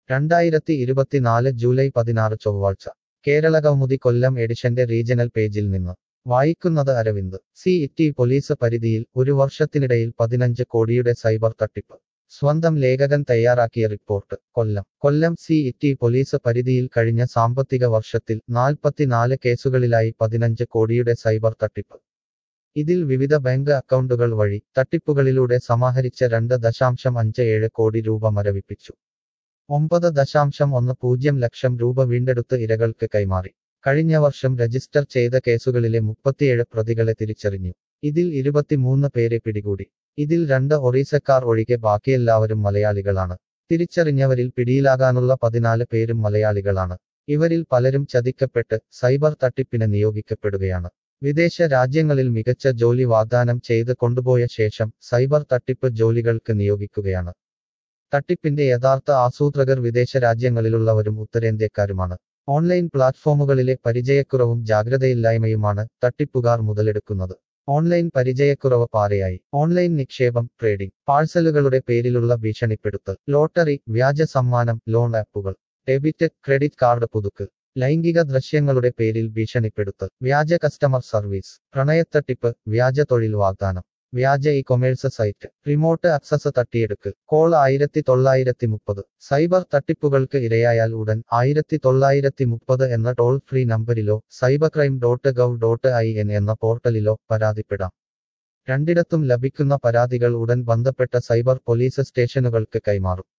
രണ്ടായിരത്തി ഇരുപത്തിനാല് ജൂലൈ പതിനാറ് ചൊവ്വാഴ്ച കേരളകൗമുദി കൊല്ലം എഡിഷന്റെ റീജണൽ പേജിൽ നിന്ന് വായിക്കുന്നത് അരവിന്ദ് സി ഇറ്റി പോലീസ് പരിധിയിൽ ഒരു വർഷത്തിനിടയിൽ പതിനഞ്ച് കോടിയുടെ സൈബർ തട്ടിപ്പ് സ്വന്തം ലേഖകൻ തയ്യാറാക്കിയ report Kollam Kollam city police പരിധിയിൽ കഴിഞ്ഞ സാമ്പത്തിക വർഷത്തിൽ നാൽപ്പത്തിനാല് കേസുകളിലായി പതിനഞ്ച് കോടിയുടെ സൈബർ തട്ടിപ്പ് ഇതിൽ വിവിധ ബാങ്ക് അക്കൗണ്ടുകൾ വഴി തട്ടിപ്പുകളിലൂടെ സമാഹരിച്ച രണ്ട് ദശാംശം അഞ്ച് ഏഴ് കോടി രൂപ മരവിപ്പിച്ചു ഒമ്പത് ദശാംശം ഒന്ന് പൂജ്യം ലക്ഷം രൂപ വീണ്ടെടുത്ത് ഇരകൾക്ക് കൈമാറി കഴിഞ്ഞ വർഷം രജിസ്റ്റർ ചെയ്ത കേസുകളിലെ മുപ്പത്തിയേഴ് പ്രതികളെ തിരിച്ചറിഞ്ഞു ഇതിൽ ഇരുപത്തിമൂന്ന് പേരെ പിടികൂടി ഇതിൽ രണ്ട് ഒറീസക്കാർ ഒഴികെ ബാക്കിയെല്ലാവരും മലയാളികളാണ് തിരിച്ചറിഞ്ഞവരിൽ പിടിയിലാകാനുള്ള പതിനാല് പേരും മലയാളികളാണ് ഇവരിൽ പലരും ചതിക്കപ്പെട്ട് സൈബർ തട്ടിപ്പിന് നിയോഗിക്കപ്പെടുകയാണ് വിദേശ രാജ്യങ്ങളിൽ മികച്ച ജോലി വാഗ്ദാനം ചെയ്ത് കൊണ്ടുപോയ ശേഷം സൈബർ തട്ടിപ്പ് ജോലികൾക്ക് നിയോഗിക്കുകയാണ് തട്ടിപ്പിന്റെ യഥാർത്ഥ ആസൂത്രകർ വിദേശ രാജ്യങ്ങളിലുള്ളവരും ഉത്തരേന്ത്യക്കാരുമാണ് ഓൺലൈൻ പ്ലാറ്റ്ഫോമുകളിലെ പരിചയക്കുറവും ജാഗ്രതയില്ലായ്മയുമാണ് തട്ടിപ്പുകാർ മുതലെടുക്കുന്നത് ഓൺലൈൻ പരിചയക്കുറവ് പാരയായി ഓൺലൈൻ നിക്ഷേപം ട്രേഡിംഗ് പാഴ്സലുകളുടെ പേരിലുള്ള ഭീഷണിപ്പെടുത്തൽ ലോട്ടറി വ്യാജ സമ്മാനം ലോൺ ആപ്പുകൾ ഡെബിറ്റ് ക്രെഡിറ്റ് കാർഡ് പുതുക്ക് ലൈംഗിക ദൃശ്യങ്ങളുടെ പേരിൽ ഭീഷണിപ്പെടുത്തൽ വ്യാജ കസ്റ്റമർ സർവീസ് പ്രണയത്തട്ടിപ്പ് വ്യാജ തൊഴിൽ വാഗ്ദാനം വ്യാജ e commerce site remote access തട്ടിയെടുക്ക് കോൾ ആയിരത്തി തൊള്ളായിരത്തി മുപ്പത് സൈബർ തട്ടിപ്പുകൾക്ക് ഇരയായാൽ ഉടൻ ആയിരത്തി തൊള്ളായിരത്തി മുപ്പത് എന്ന ടോൾ ഫ്രീ നമ്പരിലോ cyber crime dot gov dot I N എന്ന പോർട്ടലിലോ പരാതിപ്പെടാം രണ്ടിടത്തും ലഭിക്കുന്ന പരാതികൾ ഉടൻ ബന്ധപ്പെട്ട സൈബർ പോലീസ് സ്റ്റേഷനുകൾക്ക് കൈമാറും